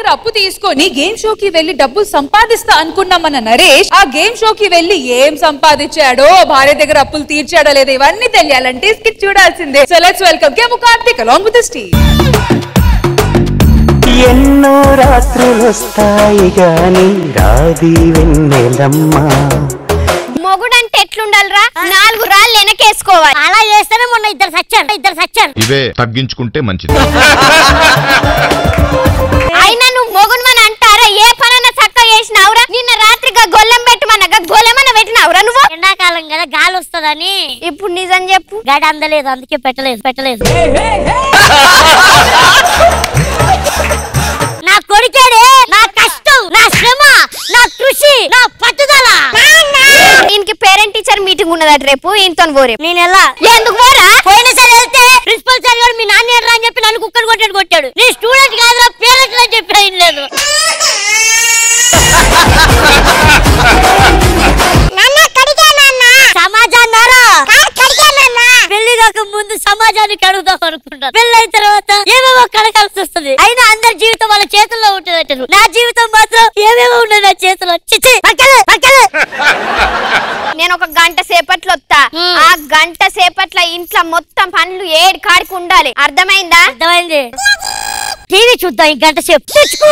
దగ్గర అప్పు తీసుకొని గేమ్ షోకి వెళ్లి డబ్బులు సంపాదిస్తా అనుకున్న మన నరేష్ ఆ గేమ్ షోకి వెళ్లి ఏం సంపాదించాడో భార్య దగ్గర అప్పులు తీర్చాడో లేదో ఇవన్నీ తెలియాలంటే స్కిట్ చూడాల్సిందే సో లెట్స్ వెల్కమ్ కేము కార్తిక్ అలాంగ్ విత్ ది ఎన్నో రాత్రులొస్తాయి గాని రాది వెన్నెలమ్మా మొగుడంటే ఎట్లుండాలిరా నాలుగు రాళ్ళు వెనకేసుకోవాలి అలా చేస్తేనే మొన్న ఇద్దరు సచ్చారు ఇద్దరు సచ్చారు ఇవే తగ్గించుకుంటే మంచిది అయినా నువ్వు మొగుడుమని అంటారా ఏ పనన్నా చక్కగా చేసినావురా నిన్న రాత్రిగా గొల్లెం పెట్టమనగా గొల్లెమన్న పెట్టినావురా నువ్వు ఎండాకాలం కదా గాలి వస్తుందని ఇప్పుడు నిజం చెప్పు గడి అందలేదు అందుకే పెట్టలేదు పెట్టలేదు నా కొడుకేడే నా కష్టం నా శ్రమ నా కృషి నా పట్టుదల దీనికి పేరెంట్ టీచర్ మీటింగ్ ఉన్నదట రేపు ఈయనతో పోరే నేను ఎలా ఎందుకు పోరా పోయిన సార్ వెళ్తే ప్రిన్సిపల్ సార్ గారు మీ నాన్న ఏంట్రా అని చెప్పి నన్ను కుక్కర్ కొట్టాడు కొట్టాడు నీ స్టూడెంట్ కాదురా పేరెంట్ అని చెప్పి ఆయన లేదు సమాజాన్నారా పెళ్లి కాక ముందు సమాజాన్ని కడుగుదాం అనుకుంటారు పెళ్లి అయిన తర్వాత ఏమేమో కడగాల్సి వస్తుంది అయినా అందరి జీవితం వాళ్ళ చేతుల్లో ఉంటుంది అంటారు నా జీవితం మాత్రం ఏమేమో ఉన్నది నా చేతిలో చిచి పక్కలే పక్కలే నేను ఒక గంట సేపట్లో వస్తా ఆ గంట సేపట్ల ఇంట్లో మొత్తం పనులు ఏడు కాడికి ఉండాలి అర్థమైందా అర్థమైంది టీవీ చూద్దాం ఈ గంట సేపు తెచ్చుకో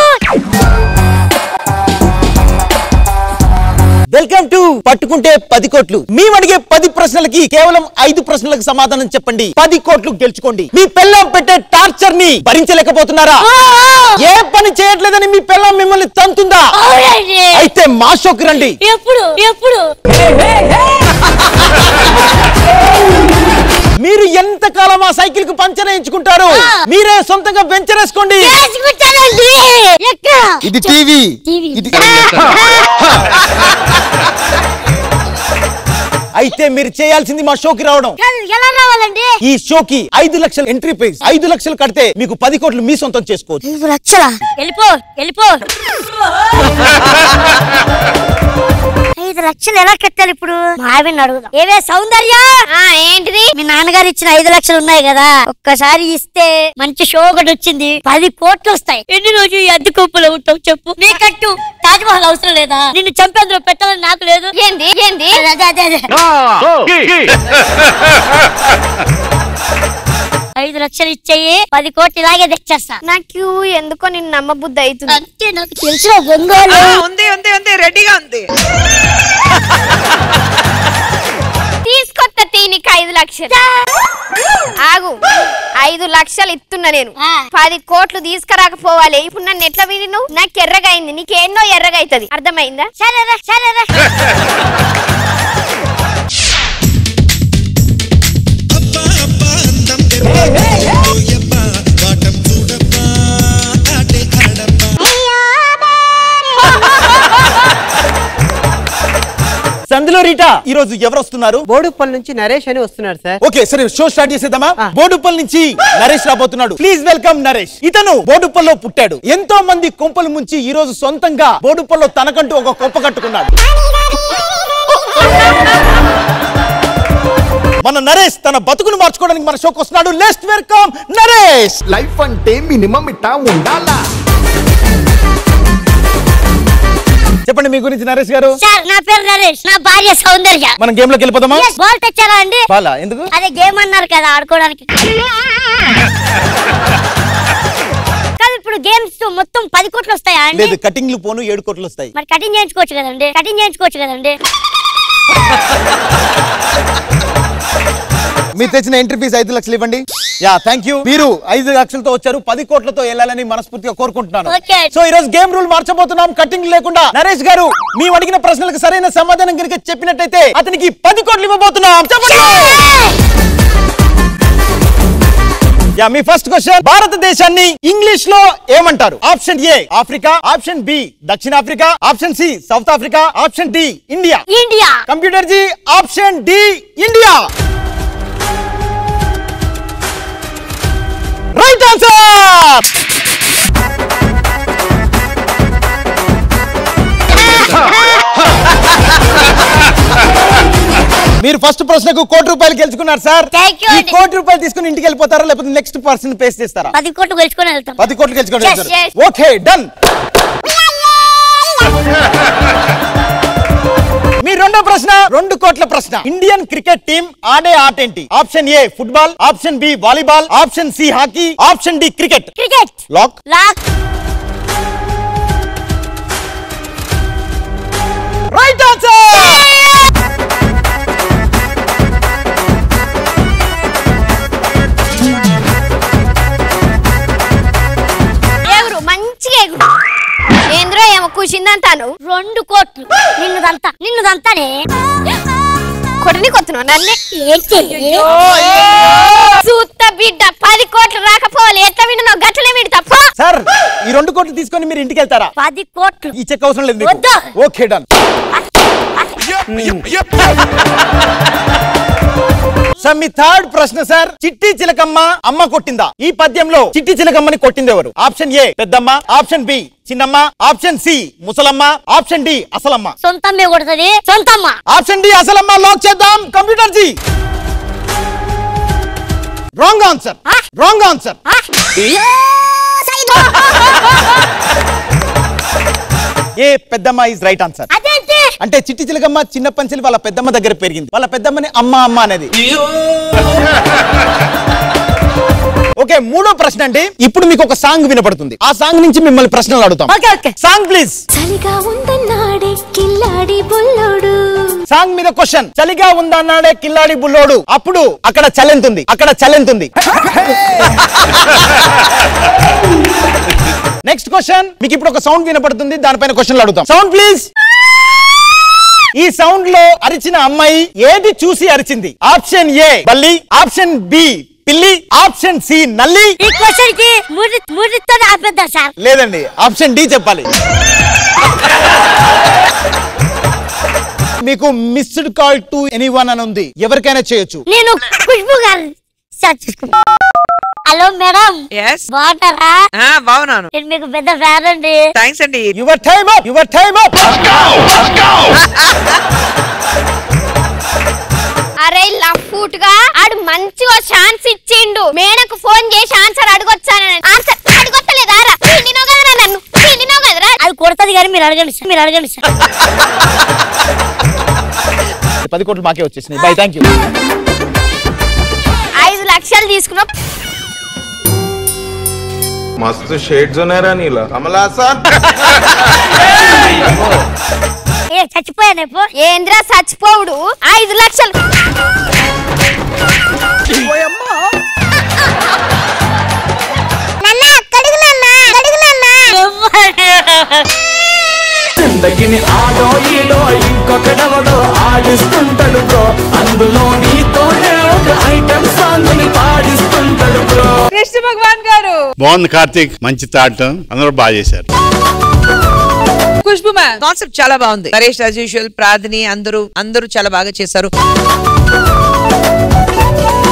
వెల్కమ్ టు పట్టుకుంటే పది కోట్లు మేము అడిగే పది ప్రశ్నలకి కేవలం ఐదు ప్రశ్నలకు సమాధానం చెప్పండి పది కోట్లు గెలుచుకోండి మీ పిల్లం పెట్టే టార్చర్ ని భరించలేకపోతున్నారా ఏ పని చేయట్లేదని మీ పిల్లం మిమ్మల్ని తంతుందా అవునండి. అయితే మా షోకి రండి ఎప్పుడు ఎప్పుడు మీరు ఎంత కాలం ఆ సైకిల్ కు పంచర్ వేయించుకుంటారు మీరే సొంతంగా వెంచర్ వేసుకోండి చేసుకుంటానండి ఎక్కడ ఇది టీవీ టీవీ ఇది అయితే మీరు చేయాల్సింది మా షోకి రావడం కాదు, ఎలా రావాలండి ఈ షోకి ఐదు లక్షల ఎంట్రీ ప్రైస్ ఐదు లక్షలు కడితే మీకు పది కోట్లు మీ సొంతం చేసుకోవచ్చు ఐదు లక్షల వెళ్ళిపో వెళ్ళిపో ఐదు లక్షలు ఎలా కట్టాలి ఇప్పుడు మా ఆవిడని అడుగుదాం ఏవే సౌందర్య ఏంటిది మీ నాన్నగారు ఇచ్చిన ఐదు లక్షలు ఉన్నాయి కదా ఒక్కసారి ఇస్తే మంచి షో ఒకటి వచ్చింది పది కోట్లు వస్తాయి ఎన్ని రోజు ఈ అద్దె కుప్పలో ఉంటావు చెప్పు నీ కట్టు తాజ్ మహల్ అవసరం లేదా నిన్ను చంపేందులో పెట్టాలని నాకు లేదు ఏంది ఏంది అదే అదే అదే ఐదు లక్షలు ఇచ్చేయి పది కోట్లు ఇలాగే తెచ్చేస్తా నాకు ఎందుకో నిన్ను నమ్మబుద్ధి అవుతుంది అంటే నాకు తెలిసిన బొంగాలు ఉంది ఉంది ఉంది రెడీగా ఉంది తీసుకొత్త తీనికి ఐదు లక్షలు ఆగు ఐదు లక్షలు ఇస్తున్నా నేను పది కోట్లు తీసుకురాకపోవాలి ఇప్పుడు నన్ను ఎట్లా విని నువ్వు నాకు ఎర్రగా అయింది నీకేన్నో ఎర్రగా అవుతుంది అర్థమైందా సరేరా సరేరా సందులో రీటా ఈ రోజు ఎవరు వస్తున్నారు బోడుప్పల్ నుంచి నరేష్ అని వస్తున్నారు సార్ ఓకే సరే షో స్టార్ట్ చేసేద్దామా బోడుప్పల్ నుంచి నరేష్ రాబోతున్నాడు ప్లీజ్ వెల్కమ్ నరేష్ ఇతను బోడుప్పల్లో పుట్టాడు ఎంతో మంది కొంపలు ముంచి ఈ రోజు సొంతంగా బోడుప్పల్లో తనకంటూ ఒక కొంప కట్టుకున్నాడు మన నరేష్ తన బతుకును మార్చుకోవడానికి మన షోకి వస్తున్నాడు లెస్ట్ వెల్కమ్ నరేష్ లైఫ్ అంటే మినిమం ఇట్టా ఉండాలా చెప్పండి మీ గురించి నరేష్ గారు సార్ నా పేరు నరేష్ నా భార్య సౌందర్య మనం గేమ్ లోకి వెళ్ళిపోదామా Yes, బాల్ తెచ్చారా అండి బాలా ఎందుకు అదే గేమ్ అన్నారు కదా ఆడుకోవడానికి కాదు ఇప్పుడు గేమ్స్ మొత్తం పది కోట్లు వస్తాయా అండి లేదు కటింగ్లు పోను ఏడు కోట్లు వస్తాయి మరి కటింగ్ చేయించుకోవచ్చు కదండి కటింగ్ చేయించుకోవచ్చు కదండి మీరు తెచ్చిన ఎంట్రీ ఫీజు ఐదు లక్షలు ఇవ్వండి యా థ్యాంక్ యూ మీరు ఐదు లక్షలతో వచ్చారు పది కోట్లతో వెళ్ళాలని మనస్ఫూర్తిగా కోరుకుంటున్నాను Okay. సో ఈ రోజు గేమ్ రూల్ మార్చబోతున్నాం కటింగ్ లేకుండా నరేష్ గారు మేము అడిగిన ప్రశ్నలకు సరైన సమాధానం కనుక చెప్పినట్టయితే అతనికి పది కోట్లు ఇవ్వబోతున్నాం చెప్పండి యా మీ ఫస్ట్ క్వశ్చన్ భారతదేశాన్ని ఇంగ్లీష్ లో ఏమంటారు option A Africa option B దక్షిణాఫ్రికా option C South Africa option D India India computer ji option D India right answer మీరు ఫస్ట్ ప్రశ్నకు కోటి రూపాయలు గెలుచుకున్నారు సార్ Thank you ఈ అండి. కోటి రూపాయలు తీసుకుని ఇంటికి వెళ్ళిపోతారా లేకపోతే నెక్స్ట్ పర్సన్ పేస్ చేస్తారా పది కోట్లు గెలుచుకొని వెళ్తాం పది కోట్లు గెలుచుకోండి Yes, yes. ఓకే డన్ మీ రెండో ప్రశ్న రెండు కోట్ల ప్రశ్న ఇండియన్ క్రికెట్ టీం ఆడే ఆట ఏంటి option A football option B volleyball option C hockey option D cricket cricket lock lock right answer ఎగురు మంచిగా ఎగురు ఏంద్రో ఏమో కూసిందంటాను రెండు కోట్లు నిన్నుదంతా నిన్నుదంతానే కొట్టని కొత్తున్నావు నన్నే ఏంటి సూత్త బిడ్డ పది కోట్లు రాకపోవాలి ఎట్లా వింటున్నావు గట్లనే వింటు తప్ప సార్ ఈ రెండు కోట్లు తీసుకొని మీరు ఇంటికి వెళ్తారా పది కోట్లు ఈ చెక్ అవసరం లేదు వద్దు. ఓకే డన్ సార్ మీ థర్డ్ ప్రశ్న సార్ చిట్టి చిలకమ్మ అమ్మ కొట్టిందా ఈ పద్యంలో చిట్టి చిలకమ్మని కొట్టింది ఎవరు ఆప్షన్ ఏ పెద్దమ్మ ఆప్షన్ బి చిన్నమ్మ ఆప్షన్ సి ముసలమ్మ ఆప్షన్ డి అసలమ్మ సొంతమ్మే కొడుతుంది సొంతమ్మ ఆప్షన్ డి అసలమ్మ లాక్ చేద్దాం కంప్యూటర్ జీ రాంగ్ ఆన్సర్ ఆ? రాంగ్ ఆన్సర్ ఆ? ఏ పెద్దమ్మ ఇస్ రైట్ ఆన్సర్ అదేంటి అంటే చిట్టి చిలకమ్మ చిన్న పంచెలి వాళ్ళ పెద్దమ్మ దగ్గర పెరిగింది వాళ్ళ పెద్దమ్మని అమ్మ అమ్మ అనేది ఓకే మూడో ప్రశ్న అండి ఇప్పుడు మీకు ఒక సాంగ్ వినపడుతుంది ఆ సాంగ్ నుంచి మిమ్మల్ని ప్రశ్నలు అడుగుతాం ఓకే ఓకే సాంగ్ ప్లీజ్ చలిగా ఉందన్నాడే కిల్లాడి బుల్లోడు సాంగ్ మీద క్వశ్చన్ చలిగా ఉందన్నాడే కిల్లాడి బుల్లోడు అప్పుడు అక్కడ చలెంతుంది అక్కడ చలెంతుంది నెక్స్ట్ క్వశ్చన్ మీకు ఇప్పుడు ఒక సౌండ్ వినపడుతుంది దానిపైన క్వశ్చన్లు అడుగుతాం సౌండ్ ప్లీజ్ ఈ సౌండ్ లో అరిచిన అమ్మాయి ఏది చూసి అరిచింది ఆప్షన్ ఏ బల్లి ఆప్షన్ బి పిల్లి ఆప్షన్ సి నల్లి ఈ క్వశ్చన్ కి ముడి ముడితో ఆపేద్దాం సార్ లేదండి ఆప్షన్ డి చెప్పాలి మీకు missed call to anyone అని ఉంది ఎవరికైనా చేయొచ్చు నేను ఖుష్బు గారు సెర్చ్ చేసుకుంటా హలో మేడం ఎస్ బాగుంటారా బాగున్నాను నేను మీకు పెద్ద ఫ్యాన్ అండి థ్యాంక్స్ అండి your time up your time up అరే లఫూట్ గా ఆడు మంచిగా ఛాన్స్ ఇచ్చిండు మేడకు ఫోన్ చేసి ఆన్సర్ అడగొచ్చానని ఆన్సర్ అడగొత్తలేదా రా పిండినావు కదరా నన్ను పిండినావు కదరా అది కొడుతుంది కానీ మీరు అడగండి సార్ మీరు అడగండి సార్ పది కోట్లు మాకే వచ్చేసినాయి బై థ్యాంక్ యూ ఐదు లక్షలు తీసుకున్నావు मस्त शेड जो नाही राणीला कमला असा ఏ చచ్చిపోయాను పో ఏంద్రా చచ్చిపోవుడు ఐదు లక్షలు జిందగిని ఆడో ఈడో ఇంకొకడెవడో ఆడిస్తుంటాడు బ్రో అందులో నీతోనే ఒక ఐటమ్ సాంగ్ ని పాడిస్తుంటాడు బ్రో కృష్ణ భగవాన్ గారు బాగుంది కార్తీక్ మంచి థాట్ అందరూ బాగా చేశారు ఖుష్బు మ్యామ్ కాన్సెప్ట్ చాలా బాగుంది నరేష్ యాజ్ యూజువల్ ప్రార్థని అందరూ అందరూ చాలా బాగా చేశారు